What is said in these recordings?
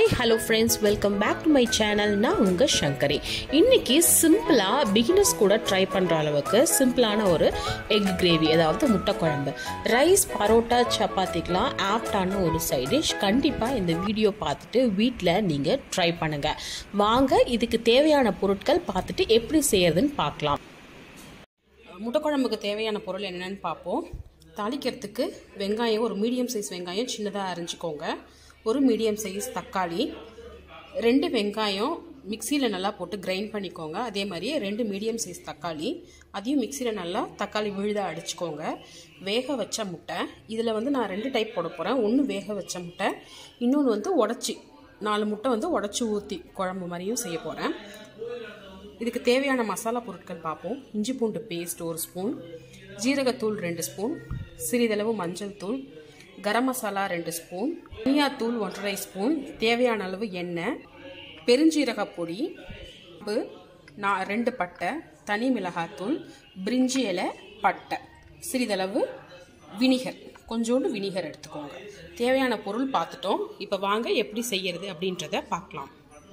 hi hello friends welcome back to my channel நான் உங்கள் சங்கரி இன்னைக்கு சிம்பிளாக பிகினர்ஸ் கூட ட்ரை பண்ணுற அளவுக்கு சிம்பிளான ஒரு எக் கிரேவி அதாவது முட்டை குழம்பு ரைஸ் பரோட்டா சப்பாத்திக்கெலாம் ஆப்டான ஒரு சைட் டிஷ் கண்டிப்பாக இந்த வீடியோ பார்த்துட்டு வீட்டில் நீங்கள் ட்ரை பண்ணுங்கள் வாங்க இதுக்கு தேவையான பொருட்கள் பார்த்துட்டு எப்படி செய்யறதுன்னு பார்க்கலாம் முட்டை குழம்புக்கு தேவையான பொருள் என்னென்னு பார்ப்போம் தாளிக்கிறதுக்கு வெங்காயம் ஒரு மீடியம் சைஸ் வெங்காயம் சின்னதாக அரிஞ்சிக்கோங்க ஒரு மீடியம் சைஸ் தக்காளி ரெண்டு வெங்காயம் மிக்சியில் நல்லா போட்டு கிரைண்ட் பண்ணிக்கோங்க அதே மாதிரி ரெண்டு மீடியம் சைஸ் தக்காளி அதையும் மிக்சியில் நல்லா தக்காளி விழுத அடிச்சுக்கோங்க வேக வச்ச முட்டை இதில் வந்து நான் ரெண்டு டைப் போட போகிறேன் ஒன்று வேக வச்ச முட்டை இன்னொன்று வந்து உடச்சி நாலு முட்டை வந்து உடச்சி ஊற்றி குழம்பு மாதிரியும் செய்ய போகிறேன் இதுக்கு தேவையான மசாலா பொருட்கள் பார்ப்போம் இஞ்சி பூண்டு பேஸ்ட் ஒரு ஸ்பூன் ஜீரகத்தூள் ரெண்டு ஸ்பூன் சிறிதளவு மஞ்சள் தூள் கரம் மசாலா ரெண்டு ஸ்பூன் தூள் ஒன்றரை ஸ்பூன் தேவையான அளவு எண்ணெய் பெருஞ்சீரக பொடி உப்பு நான் ரெண்டு பட்டை தனி மிளகாத்தூள் பிரிஞ்சி இலை பட்டை சிறிதளவு வினிகர் கொஞ்சோண்டு வினிகர் எடுத்துக்கோங்க தேவையான பொருள் பார்த்துட்டோம் இப்போ வாங்க எப்படி செய்யறது அப்படின்றத பார்க்கலாம்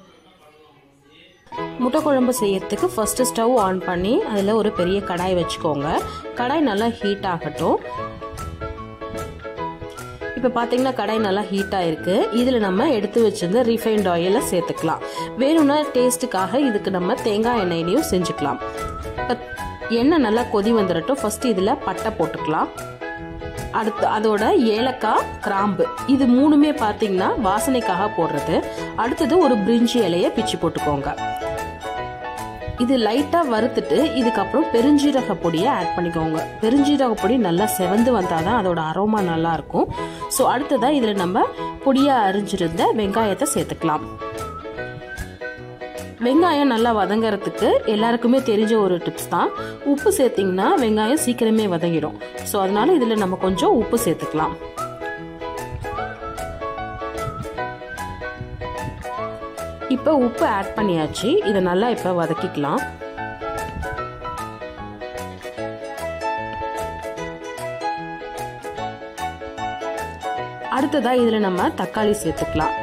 முட்டை குழம்பு செய்யறதுக்கு ஃபஸ்ட்டு ஸ்டவ் ஆன் பண்ணி அதில் ஒரு பெரிய கடாய் வச்சுக்கோங்க கடாய் நல்லா ஹீட் ஆகட்டும் இப்போ பார்த்தீங்கன்னா கடாய் நல்லா ஹீட் ஆயிருக்கு இதில் நம்ம எடுத்து வச்சிருந்த ரீஃபைண்ட் ஆயிலை சேர்த்துக்கலாம் வேணும்னா டேஸ்ட்டுக்காக இதுக்கு நம்ம தேங்காய் எண்ணெயிலையும் செஞ்சுக்கலாம் எண்ணெய் நல்லா கொதி வந்துடட்டும் ஃபர்ஸ்ட் இதில் பட்டை போட்டுக்கலாம் அடுத்து அதோட ஏலக்காய் கிராம்பு இது மூணுமே பார்த்தீங்கன்னா வாசனைக்காக போடுறது அடுத்தது ஒரு பிரிஞ்சி இலையை பிச்சு போட்டுக்கோங்க இது லைட்டாக வறுத்துட்டு இதுக்கப்புறம் பெருஞ்சீரக பொடியை ஆட் பண்ணிக்கோங்க பெருஞ்சீரக பொடி நல்லா செவந்து வந்தால் தான் அதோட அரோமா நல்லா இருக்கும் ஸோ அடுத்ததாக இதில் நம்ம பொடியாக அரிஞ்சிருந்த வெங்காயத்தை சேர்த்துக்கலாம் வெங்காயம் நல்லா வதங்கறதுக்கு எல்லாருக்குமே தெரிஞ்ச ஒரு டிப்ஸ் தான் உப்பு சேர்த்திங்கன்னா வெங்காயம் சீக்கிரமே வதங்கிடும் ஸோ அதனால இதில் நம்ம கொஞ்சம் உப்பு சேர்த்துக்கலாம் இப்போ உப்பு ஆட் பண்ணியாச்சு இதை நல்லா இப்போ வதக்கிக்கலாம் அடுத்ததாக இதில் நம்ம தக்காளி சேர்த்துக்கலாம்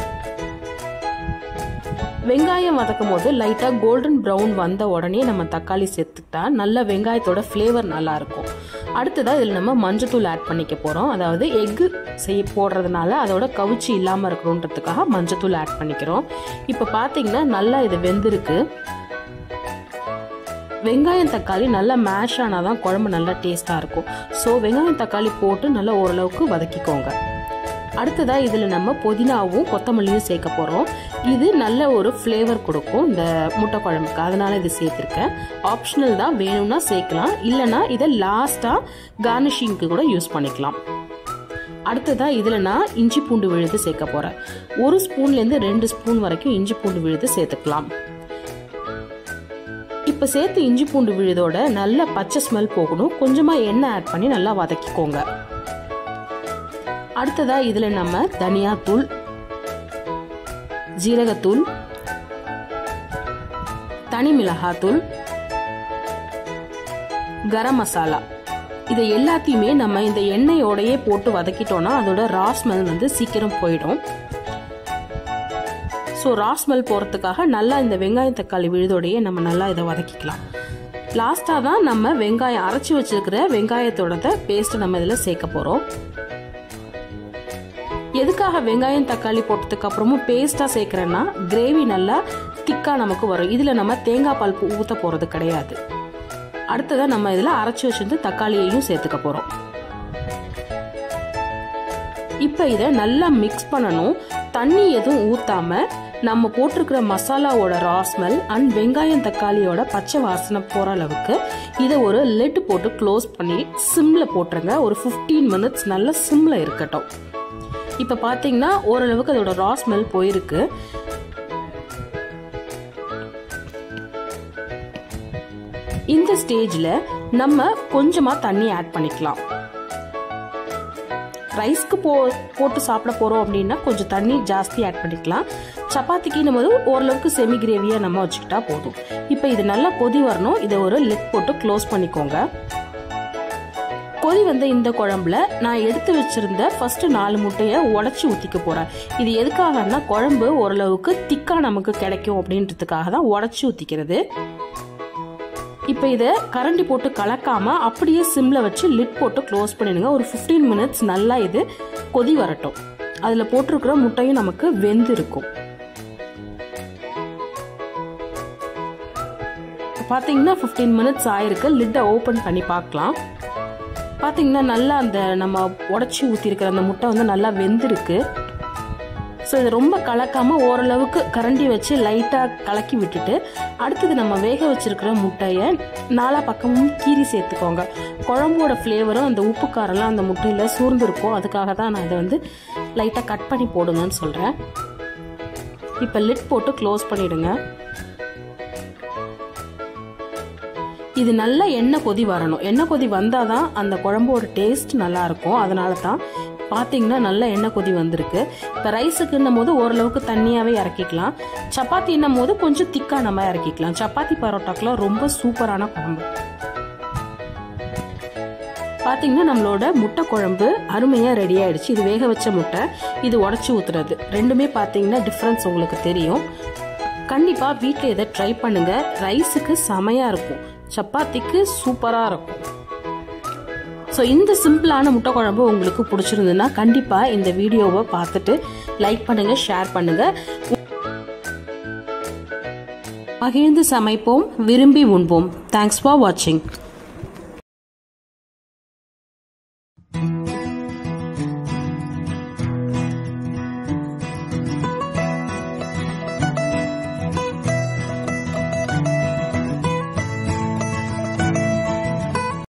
வெங்காயம் வதக்கும் போது லைட்டாக கோல்டன் ப்ரௌன் வந்த உடனே நம்ம தக்காளி சேர்த்துக்கிட்டா நல்ல வெங்காயத்தோட ஃப்ளேவர் நல்லா இருக்கும் அடுத்ததாக இதில் நம்ம மஞ்சத்தூள் ஆட் பண்ணிக்க போகிறோம் அதாவது எக்கு செய்ய போடுறதுனால அதோட கவுச்சி இல்லாமல் இருக்கணுன்றதுக்காக மஞ்சத்தூள் ஆட் பண்ணிக்கிறோம் இப்போ பார்த்தீங்கன்னா நல்லா இது வெந்திருக்கு வெங்காயம் தக்காளி நல்லா மேஷ் ஆனால் தான் குழம்பு நல்லா டேஸ்ட்டாக இருக்கும் ஸோ வெங்காயம் தக்காளி போட்டு நல்லா ஓரளவுக்கு வதக்கிக்கோங்க அடுத்ததாக இதில் நம்ம புதினாவும் கொத்தமல்லியும் சேர்க்க போகிறோம் இது நல்ல ஒரு ஃப்ளேவர் கொடுக்கும் இந்த முட்டை குழம்புக்கு அதனால இது சேர்த்துருக்கேன் ஆப்ஷனல் தான் வேணும்னா சேர்க்கலாம் இல்லைனா இதை லாஸ்ட்டாக கார்னிஷிங்க்கு கூட யூஸ் பண்ணிக்கலாம் அடுத்ததாக இதில் நான் இஞ்சி பூண்டு விழுது சேர்க்க போகிறேன் ஒரு ஸ்பூன்லேருந்து ரெண்டு ஸ்பூன் வரைக்கும் இஞ்சி பூண்டு விழுது சேர்த்துக்கலாம் இப்போ சேர்த்து இஞ்சி பூண்டு விழுதோட நல்ல பச்சை ஸ்மெல் போகணும் கொஞ்சமாக எண்ணெய் ஆட் பண்ணி நல்லா வதக்கிக்கோங்க அடுத்ததா இதுல நம்ம தனியாத்தூள் ஜீரகத்தூள் தனி மிளகாத்தூள் கரம் மசாலா இதை எல்லாத்தையுமே நம்ம இந்த எண்ணெயோடையே போட்டு வதக்கிட்டோம்னா அதோட ரா ஸ்மெல் வந்து சீக்கிரம் போயிடும் ஸோ ரா ஸ்மெல் போகிறதுக்காக நல்லா இந்த வெங்காயம் தக்காளி விழுதோடையே நம்ம நல்லா இதை வதக்கிக்கலாம் லாஸ்ட்டாக தான் நம்ம வெங்காயம் அரைச்சி வச்சிருக்கிற வெங்காயத்தோட பேஸ்ட் நம்ம இதில் சேர்க்க போகிறோம் எதுக்காக வெங்காயம் தக்காளி போட்டதுக்கு அப்புறமும் பேஸ்டா சேர்க்கிறேன்னா கிரேவி நல்லா திக்கா நமக்கு வரும் இதுல நம்ம தேங்காய் பால் ஊத்த போறது கிடையாது அடுத்ததான் நம்ம இதுல அரைச்சி வச்சிருந்து தக்காளியையும் சேர்த்துக்க போறோம் இப்ப இதை நல்லா மிக்ஸ் பண்ணணும் தண்ணி எதுவும் ஊத்தாம நம்ம போட்டிருக்கிற மசாலாவோட ரா ஸ்மெல் அண்ட் வெங்காயம் தக்காளியோட பச்சை வாசனை போற அளவுக்கு இதை ஒரு லெட் போட்டு க்ளோஸ் பண்ணி சிம்ல போட்டுருங்க ஒரு ஃபிஃப்டீன் மினிட்ஸ் நல்லா சிம்ல இருக்கட்டும் இப்போ பார்த்தீங்கன்னா ஓரளவுக்கு அதோட ரா ஸ்மெல் போயிருக்கு இந்த ஸ்டேஜில் நம்ம கொஞ்சமாக தண்ணி ஆட் பண்ணிக்கலாம் ரைஸ்க்கு போ போட்டு சாப்பிட போகிறோம் அப்படின்னா கொஞ்சம் தண்ணி ஜாஸ்தி ஆட் பண்ணிக்கலாம் சப்பாத்திக்கு நம்ம ஓரளவுக்கு செமி கிரேவியாக நம்ம வச்சுக்கிட்டா போதும் இப்போ இது நல்லா கொதி வரணும் இதை ஒரு லெக் போட்டு க்ளோஸ் பண்ணிக்கோங்க கொதி வந்த இந்த குழம்புல நான் எடுத்து வச்சிருந்த ஃபர்ஸ்ட் நாலு முட்டையை உடச்சி ஊற்றிக்க போகிறேன் இது எதுக்காகன்னா குழம்பு ஓரளவுக்கு திக்காக நமக்கு கிடைக்கும் அப்படின்றதுக்காக தான் உடச்சி ஊற்றிக்கிறது இப்போ இதை கரண்டி போட்டு கலக்காம அப்படியே சிம்ல வச்சு லிட் போட்டு க்ளோஸ் பண்ணிடுங்க ஒரு ஃபிஃப்டீன் மினிட்ஸ் நல்லா இது கொதி வரட்டும் அதில் போட்டிருக்கிற முட்டையும் நமக்கு வெந்து இருக்கும் பார்த்தீங்கன்னா ஃபிஃப்டீன் மினிட்ஸ் ஆயிருக்கு லிட்டை ஓப்பன் பண்ணி பார்க்கலாம் பார்த்தீங்கன்னா நல்லா அந்த நம்ம உடச்சி ஊற்றிருக்கிற அந்த முட்டை வந்து நல்லா வெந்திருக்கு ஸோ இது ரொம்ப கலக்காமல் ஓரளவுக்கு கரண்டி வச்சு லைட்டாக கலக்கி விட்டுட்டு அடுத்தது நம்ம வேக வச்சிருக்கிற முட்டையை நாலா பக்கமும் கீரி சேர்த்துக்கோங்க குழம்போட ஃப்ளேவரும் அந்த உப்பு காரெல்லாம் அந்த முட்டையில் சூர்ந்துருக்கும் அதுக்காக தான் நான் இதை வந்து லைட்டாக கட் பண்ணி போடுங்கன்னு சொல்கிறேன் இப்போ லிட் போட்டு க்ளோஸ் பண்ணிவிடுங்க இது நல்லா எண்ணெய் கொதி வரணும் எண்ணெய் கொதி வந்தால் தான் அந்த குழம்போட டேஸ்ட் நல்லா இருக்கும் அதனால தான் பார்த்தீங்கன்னா நல்லா எண்ணெய் கொதி வந்திருக்கு இப்போ ரைஸுக்குன்னும் போது ஓரளவுக்கு தண்ணியாகவே இறக்கிக்கலாம் சப்பாத்தின்னும் போது கொஞ்சம் திக்காக நம்ம இறக்கிக்கலாம் சப்பாத்தி பரோட்டாக்கெலாம் ரொம்ப சூப்பரான குழம்பு பார்த்தீங்கன்னா நம்மளோட முட்டை குழம்பு அருமையாக ரெடி ஆயிடுச்சு இது வேக வச்ச முட்டை இது உடச்சி ஊத்துறது ரெண்டுமே பார்த்தீங்கன்னா டிஃப்ரென்ஸ் உங்களுக்கு தெரியும் கண்டிப்பாக வீட்டில் இதை ட்ரை பண்ணுங்க ரைஸுக்கு செமையாக இருக்கும் சப்பாத்திக்கு சூப்பராக இருக்கும் ஸோ இந்த சிம்பிளான முட்டை குழம்பு உங்களுக்கு பிடிச்சிருந்ததுன்னா கண்டிப்பாக இந்த வீடியோவை பார்த்துட்டு லைக் பண்ணுங்கள் ஷேர் பண்ணுங்கள் மகிழ்ந்து சமைப்போம் விரும்பி உண்போம் தேங்க்ஸ் ஃபார் வாட்சிங்